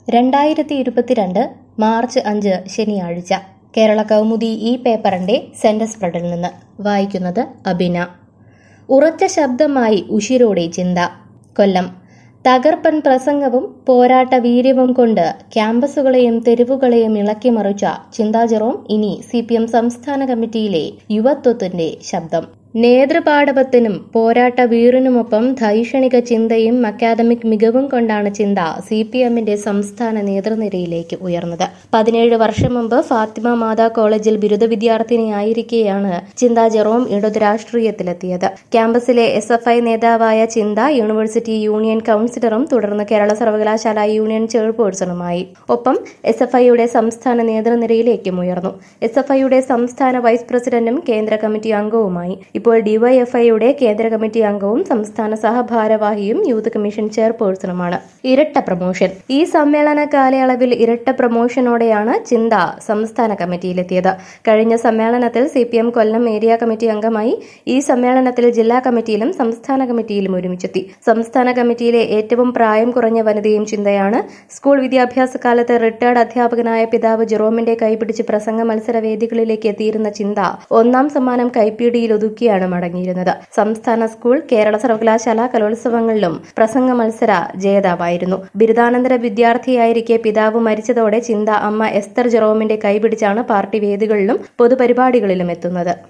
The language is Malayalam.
രണ്ടായിരത്തി ഇരുപത്തിരണ്ട് മാർച്ച് അഞ്ച് ശനിയാഴ്ച കേരള കൗമുദി ഈ പേപ്പറിന്റെ സെന്റർ സ്പ്രെഡിൽ നിന്ന് വായിക്കുന്നത് അബിന ഉറച്ച ശബ്ദമായി ഉഷിരോടെ ചിന്ത കൊല്ലം തകർപ്പൻ പ്രസംഗവും പോരാട്ട വീര്യവും കൊണ്ട് ക്യാമ്പസുകളെയും തെരുവുകളെയും ഇളക്കിമറിച്ച ചിന്താ ജെറോം ഇനി സി പി എം സംസ്ഥാന കമ്മിറ്റിയിലെ യുവത്വത്തിന്റെ ശബ്ദം നേതൃപാടവത്തിനും പോരാട്ട വീറിനുമൊപ്പം ധൈഷണിക ചിന്തയും അക്കാദമിക് മികവും കൊണ്ടാണ് ചിന്ത സി പി എമ്മിന്റെ സംസ്ഥാന നേതൃനിരയിലേക്ക് ഉയർന്നത് പതിനേഴ് വർഷം മുമ്പ് ഫാത്തിമ മാതാ കോളേജിൽ ബിരുദ വിദ്യാർത്ഥിനിയായിരിക്കെയാണ് ചിന്ത ജെറോം ഇടതു രാഷ്ട്രീയത്തിലെത്തിയത് ക്യാമ്പസിലെ എസ് എഫ് ഐ നേതാവായ ചിന്ത യൂണിവേഴ്സിറ്റി യൂണിയൻ കൌൺസിലറും തുടർന്ന് കേരള സർവകലാശാല യൂണിയൻ ചെയർപേഴ്സണുമായി ഒപ്പം എസ് എഫ് ഐയുടെ സംസ്ഥാന നേതൃനിരയിലേക്കും ഉയർന്നു എസ് എഫ് ഐയുടെ സംസ്ഥാന വൈസ് പ്രസിഡന്റും കേന്ദ്ര കമ്മിറ്റി അംഗവുമായി ഇപ്പോൾ ഡിവൈഎഫ്ഐയുടെ കേന്ദ്ര കമ്മിറ്റി അംഗവും സംസ്ഥാന സഹഭാരവാഹിയും യൂത്ത് കമ്മീഷൻ ചെയർപേഴ്സണുമാണ് ഇരട്ട പ്രമോഷൻ ഈ സമ്മേളന കാലയളവിൽ ഇരട്ട പ്രമോഷനോടെയാണ് ചിന്ത സംസ്ഥാന കമ്മിറ്റിയിലെത്തിയത് കഴിഞ്ഞ സമ്മേളനത്തിൽ C P M Kollam area committee അംഗമായി ഈ സമ്മേളനത്തിൽ ജില്ലാ കമ്മിറ്റിയിലും സംസ്ഥാന കമ്മിറ്റിയിലും ഒരുമിച്ചെത്തി സംസ്ഥാന കമ്മിറ്റിയിലെ ഏറ്റവും പ്രായം കുറഞ്ഞ വനിതയും ചിന്തയാണ് സ്കൂൾ വിദ്യാഭ്യാസ കാലത്ത് റിട്ടയർഡ് അധ്യാപകനായ പിതാവ് ജെറോമിന്റെ കൈപിടിച്ച് പ്രസംഗ മത്സര വേദികളിലേക്ക് എത്തിയിരുന്ന ചിന്ത ഒന്നാം സമ്മാനം കൈപ്പിടിയിൽ ഒതുക്കിയാണ് മടങ്ങിയിരുന്നത് സംസ്ഥാന സ്കൂൾ കേരള സർവകലാശാല കലോത്സവങ്ങളിലും പ്രസംഗ മത്സര ജേതാവായിരുന്നു ബിരുദാനന്തര വിദ്യാർത്ഥിയായിരിക്കെ പിതാവ് മരിച്ചതോടെ ചിന്ത അമ്മ എസ്തർ ജെറോമിന്റെ കൈപിടിച്ചാണ് പാർട്ടി വേദികളിലും പൊതുപരിപാടികളിലും എത്തുന്നത്